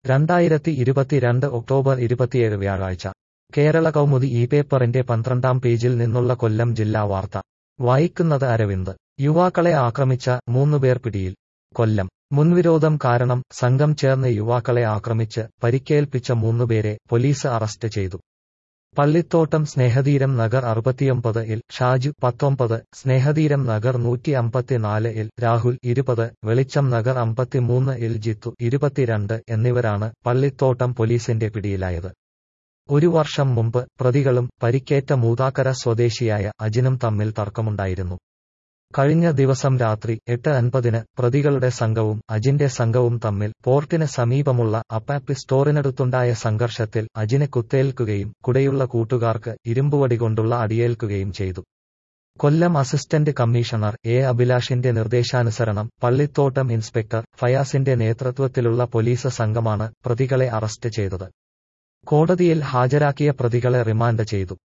രണ്ടായിരത്തി ഇരുപത്തിരണ്ട് ഒക്ടോബർ ഇരുപത്തിയേഴ് വ്യാഴാഴ്ച കേരള കൗമുദി ഈ പേപ്പറിന്റെ പന്ത്രണ്ടാം പേജിൽ നിന്നുള്ള കൊല്ലം ജില്ലാ വാർത്ത വായിക്കുന്നത് അരവിന്ദ് യുവാക്കളെ ആക്രമിച്ച മൂന്നുപേർ പിടിയിൽ കൊല്ലം മുൻവിരോധം കാരണം സംഘം ചേർന്ന് യുവാക്കളെ ആക്രമിച്ച് പരിക്കേൽപ്പിച്ച മൂന്നുപേരെ പോലീസ് അറസ്റ്റ് ചെയ്തു പള്ളിത്തോട്ടം സ്നേഹതീരം നഗർ അറുപത്തിയൊമ്പത് ഇൽ ഷാജു പത്തൊമ്പത് സ്നേഹതീരം നഗർ നൂറ്റി അമ്പത്തിനാല് ഇൽ രാഹുൽ ഇരുപത് വെളിച്ചം നഗർ അമ്പത്തിമൂന്ന് ഇൽ ജിത്തു ഇരുപത്തിരണ്ട് എന്നിവരാണ് പള്ളിത്തോട്ടം പോലീസിന്റെ പിടിയിലായത് ഒരു വർഷം മുമ്പ് പ്രതികളും പരിക്കേറ്റ മൂതാക്കര സ്വദേശിയായ അജിനും തമ്മിൽ തർക്കമുണ്ടായിരുന്നു കഴിഞ്ഞ ദിവസം രാത്രി എട്ട് അൻപതിന് പ്രതികളുടെ സംഘവും അജിന്റെ സംഘവും തമ്മിൽ പോർട്ടിന് സമീപമുള്ള അപ്പാപ്പി സ്റ്റോറിനടുത്തുണ്ടായ സംഘർഷത്തിൽ അജിന് കുത്തേൽക്കുകയും കുടയുള്ള കൂട്ടുകാർക്ക് ഇരുമ്പുവടി കൊണ്ടുള്ള അടിയേൽക്കുകയും ചെയ്തു കൊല്ലം അസിസ്റ്റന്റ് കമ്മീഷണർ എ അഭിലാഷിന്റെ നിർദ്ദേശാനുസരണം പള്ളിത്തോട്ടം ഇൻസ്പെക്ടർ ഫയാസിന്റെ നേതൃത്വത്തിലുള്ള പോലീസ് സംഘമാണ് പ്രതികളെ അറസ്റ്റ് ചെയ്തത് കോടതിയിൽ ഹാജരാക്കിയ പ്രതികളെ റിമാൻഡ് ചെയ്തു